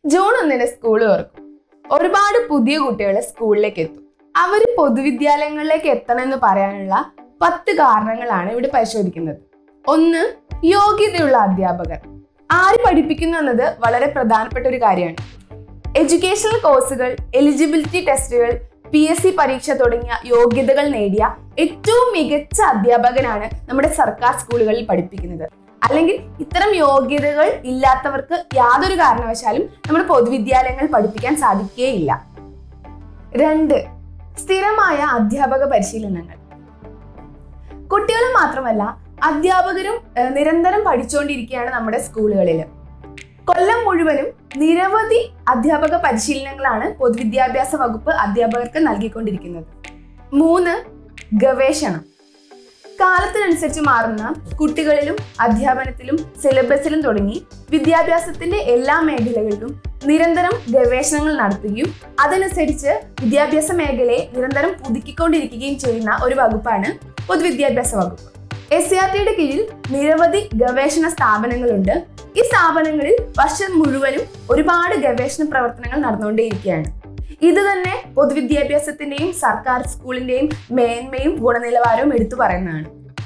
June ഒന്നിന് school തുറക്കും ഒരുപാട് പുതിയ കുട്ടികൾ സ്കൂളിലേക്ക് എത്തും അവർ പൊതുവിദ്യാലയങ്ങളിലേക്ക് എത്തണമെന്ന് പറയാനുള്ള പത്ത് കാരണങ്ങളാണ് ഇവിടെ പരിശോധിക്കുന്നത് ഒന്ന് യോഗ്യതയുള്ള അധ്യാപകർ ആര് പഠിപ്പിക്കുന്നു എന്നത് വളരെ പ്രധാനപ്പെട്ട ഒരു കാര്യമാണ് എഡ്യൂക്കേഷണൽ കോഴ്സുകൾ എലിജിബിലിറ്റി ടെസ്റ്റുകൾ പി എസ് സി പരീക്ഷ തുടങ്ങിയ യോഗ്യതകൾ നേടിയ ഏറ്റവും മികച്ച അധ്യാപകനാണ് നമ്മുടെ സർക്കാർ സ്കൂളുകളിൽ പഠിപ്പിക്കുന്നത് അല്ലെങ്കിൽ ഇത്തരം യോഗ്യതകൾ ഇല്ലാത്തവർക്ക് യാതൊരു കാരണവശാലും നമ്മുടെ പൊതുവിദ്യാലയങ്ങൾ പഠിപ്പിക്കാൻ സാധിക്കുകയില്ല രണ്ട് സ്ഥിരമായ അധ്യാപക പരിശീലനങ്ങൾ കുട്ടികൾ മാത്രമല്ല അധ്യാപകരും ഏഹ്, നിരന്തരം പഠിച്ചുകൊണ്ടിരിക്കുകയാണ് നമ്മുടെ സ്കൂളുകളിൽ കൊല്ലം മുഴുവനും നിരവധി അധ്യാപക പരിശീലനങ്ങളാണ് പൊതുവിദ്യാഭ്യാസ വകുപ്പ് അധ്യാപകർക്ക് നൽകിക്കൊണ്ടിരിക്കുന്നത് മൂന്ന് ഗവേഷണം കാലത്തിനനുസരിച്ച് മാറുന്ന കുട്ടികളിലും അധ്യാപനത്തിലും സിലബസിലും തുടങ്ങി വിദ്യാഭ്യാസത്തിന്റെ എല്ലാ മേഖലകളിലും നിരന്തരം ഗവേഷണങ്ങൾ നടത്തുകയും അതനുസരിച്ച് വിദ്യാഭ്യാസ മേഖലയെ നിരന്തരം പുതുക്കിക്കൊണ്ടിരിക്കുകയും ചെയ്യുന്ന ഒരു വകുപ്പാണ് പൊതുവിദ്യാഭ്യാസ വകുപ്പ് എസ് സി ആർ ടിയുടെ കീഴിൽ നിരവധി ഗവേഷണ സ്ഥാപനങ്ങളുണ്ട് ഈ സ്ഥാപനങ്ങളിൽ വർഷം മുഴുവനും ഒരുപാട് ഗവേഷണ പ്രവർത്തനങ്ങൾ നടന്നുകൊണ്ടേയിരിക്കുകയാണ് ഇത് തന്നെ പൊതുവിദ്യാഭ്യാസത്തിന്റെയും സർക്കാർ സ്കൂളിന്റെയും മേന്മയും ഗുണനിലവാരവും എടുത്തു പറയുന്നതാണ്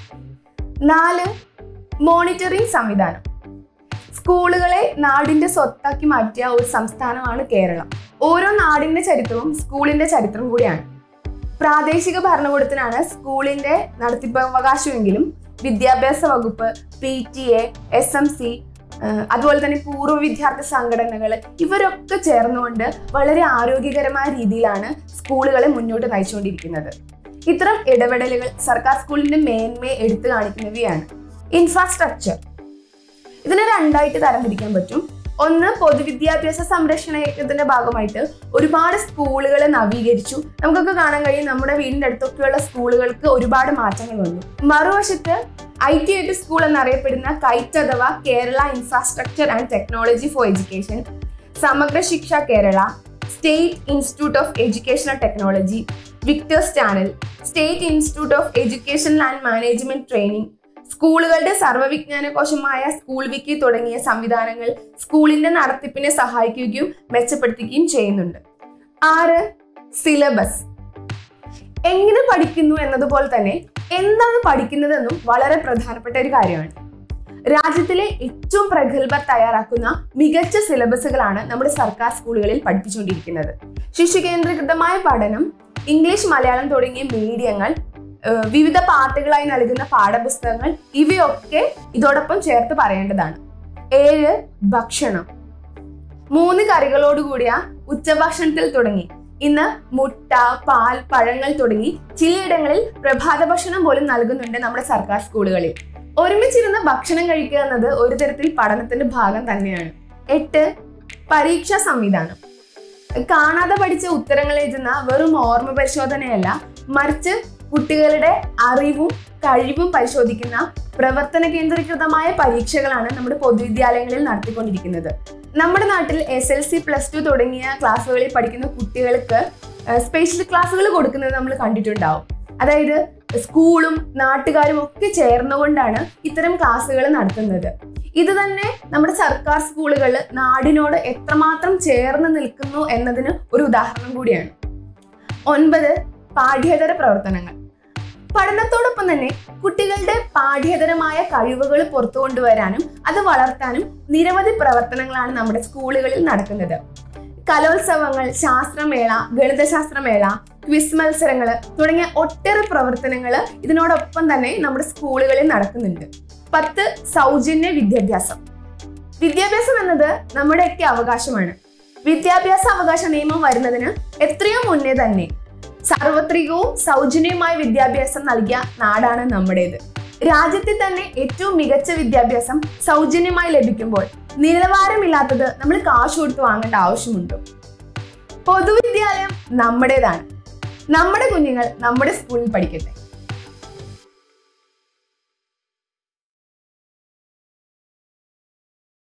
നാല് മോണിറ്ററിംഗ് സംവിധാനം സ്കൂളുകളെ നാടിന്റെ സ്വത്താക്കി മാറ്റിയ ഒരു സംസ്ഥാനമാണ് കേരളം ഓരോ നാടിന്റെ ചരിത്രവും സ്കൂളിന്റെ ചരിത്രം കൂടിയാണ് പ്രാദേശിക ഭരണകൂടത്തിനാണ് സ്കൂളിന്റെ നടത്തിപ്പവകാശമെങ്കിലും വിദ്യാഭ്യാസ വകുപ്പ് P T A S M C അതുപോലെ തന്നെ പൂർവ്വ വിദ്യാർത്ഥി സംഘടനകൾ ഇവരൊക്കെ ചേർന്നുകൊണ്ട് വളരെ ആരോഗ്യകരമായ രീതിയിലാണ് സ്കൂളുകളെ മുന്നോട്ട് നയിച്ചുകൊണ്ടിരിക്കുന്നത് ഇത്തരം ഇടപെടലുകൾ സർക്കാർ സ്കൂളിന്റെ മേന്മയെ എടുത്തു കാണിക്കുന്നവയാണ് ഇൻഫ്രാസ്ട്രക്ചർ ഇതിനെ രണ്ടായിട്ട് തരംതിരിക്കാൻ പറ്റും ഒന്ന് പൊതുവിദ്യാഭ്യാസ സംരക്ഷണ യജ്ഞത്തിന്റെ ഭാഗമായിട്ട് ഒരുപാട് സ്കൂളുകൾ നവീകരിച്ചു നമുക്കൊക്കെ കാണാൻ കഴിയും നമ്മുടെ വീടിന്റെ അടുത്തൊക്കെയുള്ള സ്കൂളുകൾക്ക് ഒരുപാട് മാറ്റങ്ങൾ വന്നു മറുവശത്ത് I T I T school എന്നറിയപ്പെടുന്ന കൈറ്റ് അഥവാ Kerala infrastructure and technology for education Samagra Shiksha Kerala state institute of educational technology Victers channel state institute of education and management training സ്കൂളുകളുടെ സർവ്വവിജ്ഞാന കോശമായ സ്കൂൾ വിക്കി തുടങ്ങിയ സംവിധാനങ്ങൾ സ്കൂളിന്റെ നടത്തിപ്പിനെ സഹായിക്കുകയും മെച്ചപ്പെടുത്തുകയും ചെയ്യുന്നുണ്ട് ആറ് സിലബസ് എങ്ങനെ പഠിക്കുന്നു എന്നതുപോലെ തന്നെ എന്താണ് പഠിക്കുന്നതെന്നും വളരെ പ്രധാനപ്പെട്ട ഒരു കാര്യമാണ് രാജ്യത്തിലെ ഏറ്റവും പ്രഗത്ഭർ തയ്യാറാക്കുന്ന മികച്ച സിലബസുകളാണ് നമ്മുടെ സർക്കാർ സ്കൂളുകളിൽ പഠിപ്പിച്ചുകൊണ്ടിരിക്കുന്നത് ശിശു കേന്ദ്രീകൃതമായ പഠനം ഇംഗ്ലീഷ് മലയാളം തുടങ്ങിയ മീഡിയങ്ങൾ ഏഹ് വിവിധ പാർട്ടുകളായി നൽകുന്ന പാഠപുസ്തകങ്ങൾ ഇവയൊക്കെ ഇതോടൊപ്പം ചേർത്ത് പറയേണ്ടതാണ് ഏഴ് ഭക്ഷണം മൂന്ന് കറികളോട് കൂടിയ ഉച്ചഭക്ഷണത്തിൽ തുടങ്ങി ഇന്ന് മുട്ട പാൽ പഴങ്ങൾ തുടങ്ങി ചിലയിടങ്ങളിൽ പ്രഭാത ഭക്ഷണം പോലും നൽകുന്നുണ്ട് നമ്മുടെ സർക്കാർ സ്കൂളുകളിൽ ഒരുമിച്ചിരുന്ന് ഭക്ഷണം കഴിക്കുക എന്നത് ഒരു തരത്തിൽ പഠനത്തിന്റെ ഭാഗം തന്നെയാണ് എട്ട് പരീക്ഷാ സംവിധാനം കാണാതെ പഠിച്ച ഉത്തരങ്ങൾ എഴുതുന്ന വെറും ഓർമ്മ പരിശോധനയല്ല മറിച്ച് കുട്ടികളുടെ അറിവും കഴിവും പരിശോധിക്കുന്ന പ്രവർത്തന കേന്ദ്രീകൃതമായ പരീക്ഷകളാണ് നമ്മുടെ പൊതുവിദ്യാലയങ്ങളിൽ നടത്തിക്കൊണ്ടിരിക്കുന്നത് നമ്മുടെ നാട്ടിൽ S L C plus two തുടങ്ങിയ ക്ലാസ്സുകളിൽ പഠിക്കുന്ന കുട്ടികൾക്ക് സ്പെഷ്യൽ ക്ലാസ്സുകൾ കൊടുക്കുന്നത് നമ്മൾ കണ്ടിട്ടുണ്ടാവും അതായത് സ്കൂളും നാട്ടുകാരും ഒക്കെ ചേർന്നുകൊണ്ടാണ് ഇത്തരം ക്ലാസ്സുകൾ നടത്തുന്നത് ഇത് തന്നെ നമ്മുടെ സർക്കാർ സ്കൂളുകൾ നാടിനോട് എത്രമാത്രം ചേർന്ന് നിൽക്കുന്നു എന്നതിന് ഒരു ഉദാഹരണം കൂടിയാണ് ഒൻപത് പാഠ്യേതര പ്രവർത്തനങ്ങൾ പഠനത്തോടൊപ്പം തന്നെ കുട്ടികളുടെ പാഠ്യേതരമായ കഴിവുകൾ പുറത്തു കൊണ്ടുവരാനും അത് വളർത്താനും നിരവധി പ്രവർത്തനങ്ങളാണ് നമ്മുടെ സ്കൂളുകളിൽ നടക്കുന്നത് കലോത്സവങ്ങൾ ശാസ്ത്രമേള ഗണിതശാസ്ത്രമേള ക്വിസ് മത്സരങ്ങൾ തുടങ്ങിയ ഒട്ടേറെ പ്രവർത്തനങ്ങൾ ഇതിനോടൊപ്പം തന്നെ നമ്മുടെ സ്കൂളുകളിൽ നടക്കുന്നുണ്ട് പത്ത് സൗജന്യ വിദ്യാഭ്യാസം വിദ്യാഭ്യാസം എന്നത് നമ്മുടെയൊക്കെ അവകാശമാണ് വിദ്യാഭ്യാസ അവകാശ നിയമം വരുന്നതിന് എത്രയോ മുന്നേ തന്നെ സാർവത്രികവും സൗജന്യവുമായ വിദ്യാഭ്യാസം നൽകിയ നാടാണ് നമ്മുടേത് രാജ്യത്തെ തന്നെ ഏറ്റവും മികച്ച വിദ്യാഭ്യാസം സൗജന്യമായി ലഭിക്കുമ്പോൾ നിലവാരമില്ലാത്തത് നമ്മൾ കാശ് കൊടുത്ത് വാങ്ങേണ്ട ആവശ്യമുണ്ടോ പൊതുവിദ്യാലയം നമ്മുടേതാണ് നമ്മുടെ കുഞ്ഞുങ്ങൾ നമ്മുടെ സ്കൂളിൽ പഠിക്കട്ടെ